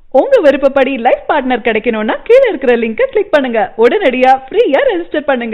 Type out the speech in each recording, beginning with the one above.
உங்க விருப்பப்படி life partner கிடைக்கணும்னா கீழ இருக்கிற லிங்கை கிளிக் பண்ணுங்க உடனடியா ஃப்ரீயா ரெஜிஸ்டர் பண்ணுங்க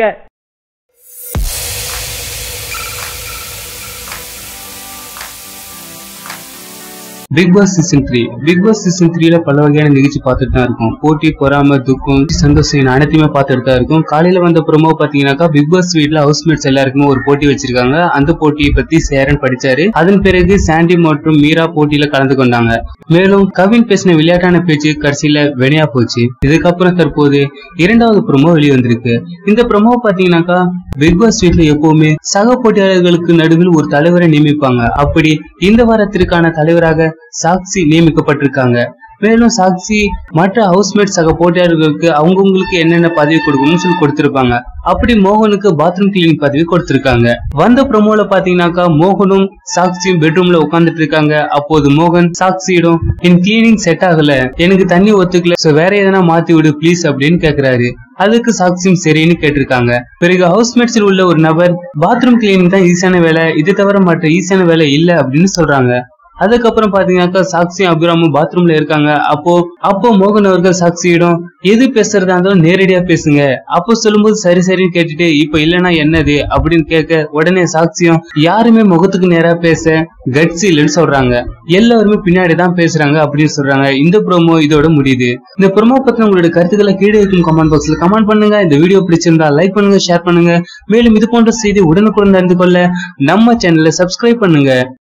Bigg Boss season three Bigg Boss season த்ரீல பல வகையான நிகழ்ச்சி பார்த்துட்டு தான் இருக்கும் போட்டி பொறாம துக்கம் சந்தோஷம் என அனைத்துமே பார்த்துட்டு தான் இருக்கும் காலையில வந்த ப்ரோமோ பாத்தீங்கன்னாக்கா பிக் பாஸ் வீட்ல ஹவுஸ்மேட்ஸ் எல்லாருக்குமே ஒரு போட்டி வச்சிருக்காங்க அந்த போட்டியை பத்தி சேரன் படிச்சாரு அதன் பிறகு சாண்டி மற்றும் மீரா போட்டியில கலந்து கொண்டாங்க மேலும் கவின் பேசின விளையாட்டான பேச்சு கடைசியில வெனியா போச்சு இதுக்கப்புறம் தற்போது இரண்டாவது ப்ரோமோ வெளிவந்திருக்கு இந்த ப்ரோமோ பாத்தீங்கன்னாக்கா பிக் பாஸ் வீட்ல எப்பவுமே சக போட்டியாளர்களுக்கு நடுவில் ஒரு தலைவரை நியமிப்பாங்க அப்படி இந்த வாரத்திற்கான தலைவராக சாக்சி நியமிக்கப்பட்டிருக்காங்க மேலும் சாக்சி மற்ற ஹவுஸ்மேட் சக போட்டியாளர்களுக்கு அவங்கவுங்களுக்கு என்னென்ன பதவி கொடுக்கணும்னு சொல்லி கொடுத்திருப்பாங்க அப்படி மோகனுக்கு பாத்ரூம் கிளீனிங் பதவி கொடுத்திருக்காங்க வந்த ப்ரோமோல பாத்தீங்கன்னாக்கா மோகனும் சாக்சியும் பெட்ரூம்ல உட்கார்ந்துட்டு இருக்காங்க அப்போது மோகன் சாக்சியிடம் என் கிளீனிங் செட் ஆகல எனக்கு தண்ணி ஒத்துக்கல சோ வேற எதனா மாத்தி விடு ப்ளீஸ் அப்படின்னு கேக்குறாரு அதுக்கு சாக்சியும் சரின்னு கேட்டிருக்காங்க பிறகு ஹவுஸ்மேட்ஸில் உள்ள ஒரு நபர் பாத்ரூம் கிளீனிங் தான் ஈஸியான வேலை இது தவிர மற்ற ஈஸியான வேலை இல்ல அப்படின்னு சொல்றாங்க அதுக்கப்புறம் பாத்தீங்கன்னாக்கா சாக்சியும் அபிராமும் பாத்ரூம்ல இருக்காங்க அப்போ அப்போ மோகன் அவர்கள் சாக்சியிடம் எது பேசுறதா இருந்தாலும் நேரடியா பேசுங்க அப்போ சொல்லும்போது சரி சரின்னு கேட்டுட்டு இப்ப இல்லைன்னா என்னது அப்படின்னு கேட்க உடனே சாக்சியம் யாருமே முகத்துக்கு நேரா பேச கட்ஸ் இல்லைன்னு சொல்றாங்க எல்லாருமே பின்னாடி தான் பேசுறாங்க அப்படின்னு சொல்றாங்க இந்த ப்ரோமோ இதோட முடியுது இந்த ப்ரோமோ பத்தின உங்களோட கருத்துக்களை கீழே இருக்கும் கமெண்ட் பாக்ஸ்ல கமெண்ட் பண்ணுங்க இந்த வீடியோ பிடிச்சிருந்தா லைக் பண்ணுங்க ஷேர் பண்ணுங்க மேலும் இது போன்ற செய்தி உடனுக்குடன் அறிந்து கொள்ள நம்ம சேனலை சப்ஸ்கிரைப் பண்ணுங்க